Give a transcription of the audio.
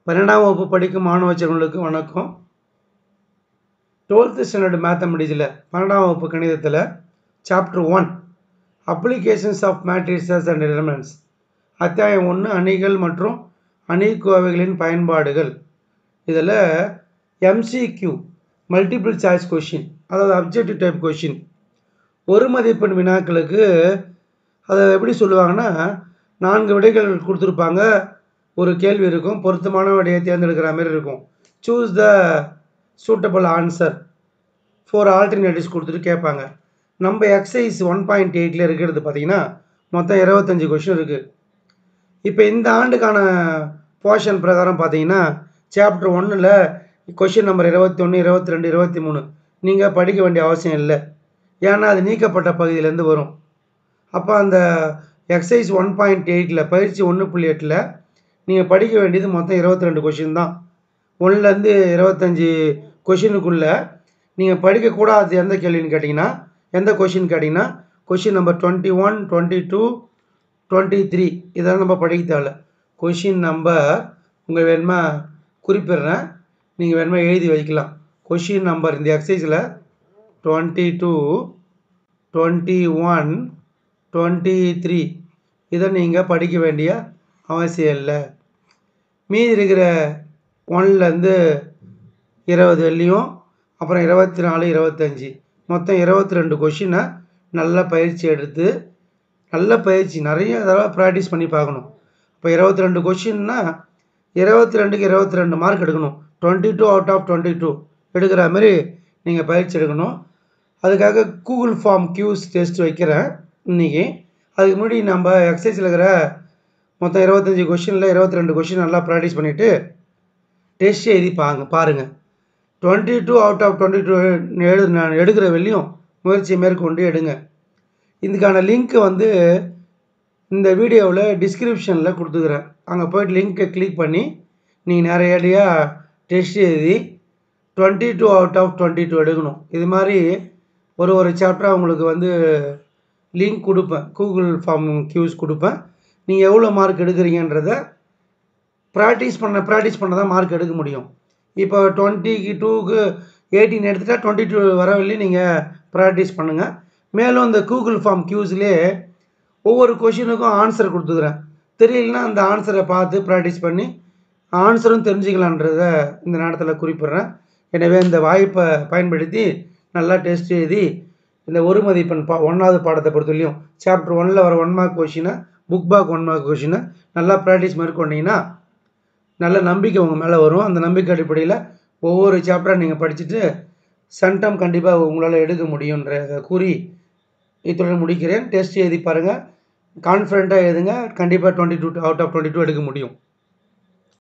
பன்னெண்டாம் வகுப்பு படிக்கும் மாணவ செல்வங்களுக்கு வணக்கம் டுவெல்த்து ஸ்டாண்டர்ட் மேத்தமெட்டிக்ஸில் பன்னெண்டாம் வகுப்பு கணிதத்தில் chapter one applications of matrices and elements அத்தியாயம் ஒன்று அணிகள் மற்றும் அணிக்கோவைகளின் பயன்பாடுகள் இதில் எம்சிக்யூ மல்டிபிள் சாய்ஸ் கொஷின் அதாவது அப்ஜெக்டிவ் டைப் கொஷின் ஒரு மதிப்பெண் வினாக்களுக்கு அதை எப்படி சொல்லுவாங்கன்னா நான்கு விடைகள் கொடுத்துருப்பாங்க ஒரு கேள்வி இருக்கும் பொருத்தமான விடையை தேர்ந்தெடுக்கிற மாதிரி இருக்கும் choose the suitable answer four alternatives கொடுத்துட்டு கேட்பாங்க நம்ம எக்ஸசைஸ் ஒன் பாயிண்ட் எயிட்டில் இருக்கிறது பார்த்தீங்கன்னா மொத்தம் இருபத்தஞ்சி கொஷின் இருக்குது இப்போ இந்த ஆண்டுக்கான போர்ஷன் பிரகாரம் பார்த்தீங்கன்னா சாப்டர் ஒன்றில் கொஷின் நம்பர் இருபத்தி ஒன்று இருபத்தி ரெண்டு இருபத்தி மூணு நீங்கள் படிக்க வேண்டிய அவசியம் இல்லை ஏன்னா அது நீக்கப்பட்ட பகுதியிலேருந்து வரும் அப்போ அந்த எக்ஸசைஸ் ஒன் பாயிண்ட் எயிட்டில் பயிற்சி ஒன்று புள்ளி எட்டில் நீங்கள் படிக்க வேண்டியது மொத்தம் இருபத்தி ரெண்டு கொஷின் தான் ஒன்றுலேருந்து இருபத்தஞ்சி கொஷினுக்குள்ளே நீங்கள் படிக்கக்கூடாது எந்த கேள்வின்னு கேட்டிங்கன்னா எந்த கொஷின் கேட்டிங்கன்னா question number twenty one twenty two twenty three இதெல்லாம் நம்ம படிக்க தேவையில்ல கொஷின் நம்பர் உங்கள் வேணுமா குறிப்பிடுறேன் நீங்கள் வேணுமா எழுதி வைக்கலாம் கொஷின் நம்பர் இந்த எக்ஸசைஸில் twenty two twenty one twenty three இதை நீங்கள் படிக்க வேண்டிய அவசியம் இல்லை மீதி இருக்கிற ஒன்லேருந்து இருபது வெள்ளியும் அப்புறம் இருபத்தி நாலு இருபத்தஞ்சி மொத்தம் இருபத்தி ரெண்டு கொஷினை நல்ல பயிற்சி எடுத்து நல்ல பயிற்சி நிறைய தடவை ப்ராக்டிஸ் பண்ணி பார்க்கணும் இப்போ இருபத்தி ரெண்டு கொஷின்னா இருபத்தி ரெண்டுக்கு இருபத்தி ரெண்டு மார்க் எடுக்கணும் twenty two out of twenty two எடுக்கிற மாதிரி நீங்கள் பயிற்சி எடுக்கணும் அதுக்காக கூகுள் ஃபார்ம் கியூஸ் டெஸ்ட் வைக்கிறேன் இன்றைக்கி அதுக்கு முன்னாடி நம்ம எக்ஸசைஸில் இருக்கிற மொத்தம் இருபத்தஞ்சி கொஷினில் இருபத்தி ரெண்டு கொஷின் நல்லா ப்ராக்டிஸ் பண்ணிவிட்டு டெஸ்ட் எழுதி பாங்க பாருங்கள் twenty two out of twenty two எடு நான் எடுக்கிற வெளியும் முயற்சி மேற்கொண்டு எடுங்க இதுக்கான லிங்க்கு வந்து இந்த வீடியோவில் டிஸ்கிரிப்ஷனில் கொடுத்துக்கிறேன் அங்கே போய்ட்டு லிங்க்கை கிளிக் பண்ணி நீங்கள் நிறையடியாக டெஸ்ட் எழுதி twenty two out of twenty two எடுக்கணும் இது மாதிரி ஒரு ஒரு சாப்டராக உங்களுக்கு வந்து லிங்க் கொடுப்பேன் கூகுள் ஃபார்ம் கியூஸ் கொடுப்பேன் நீங்கள் எவ்வளோ மார்க் எடுக்கிறீங்கன்றத ப்ராக்டிஸ் பண்ண ப்ராக்டிஸ் பண்ண தான் மார்க் எடுக்க முடியும் இப்போ டுவெண்ட்டிக்கு டூக்கு எயிட்டீன் எடுத்துகிட்டா டுவெண்ட்டி டூ வரவில்லையும் நீங்கள் ப்ராக்டிஸ் பண்ணுங்கள் மேலும் இந்த கூகுள் ஃபார்ம் கியூஸ்லேயே ஒவ்வொரு கொஷினுக்கும் ஆன்சர் கொடுத்துக்கிறேன் தெரியலனா அந்த ஆன்சரை பார்த்து ப்ராக்டிஸ் பண்ணி ஆன்சரும் தெரிஞ்சுக்கலான்றத இந்த நேரத்தில் குறிப்பிட்றேன் எனவே இந்த வாய்ப்பை பயன்படுத்தி நல்லா டெஸ்ட் எழுதி இந்த ஒரு மதிப்பெண் பா ஒன்றாவது பாடத்தை பொறுத்தவரையும் சாப்டர் ஒனில் வர ஒன் மார்க் கொஷினை புக் பேக் ஒன் மார்க் கொஷினை நல்லா ப்ராக்டிஸ் மேற்கொண்டீங்கன்னா நல்ல நம்பிக்கை உங்கள் மேலே வரும் அந்த நம்பிக்கை அடிப்படையில் ஒவ்வொரு சாப்டராக நீங்கள் படிச்சுட்டு சென்டம் கண்டிப்பாக உங்களால் எடுக்க முடியுன்றதை கூறி இத்துடன் முடிக்கிறேன் டெஸ்ட் எழுதி பாருங்கள் கான்ஃபிடண்ட்டாக எழுதுங்க கண்டிப்பாக twenty two out of twenty two எடுக்க முடியும்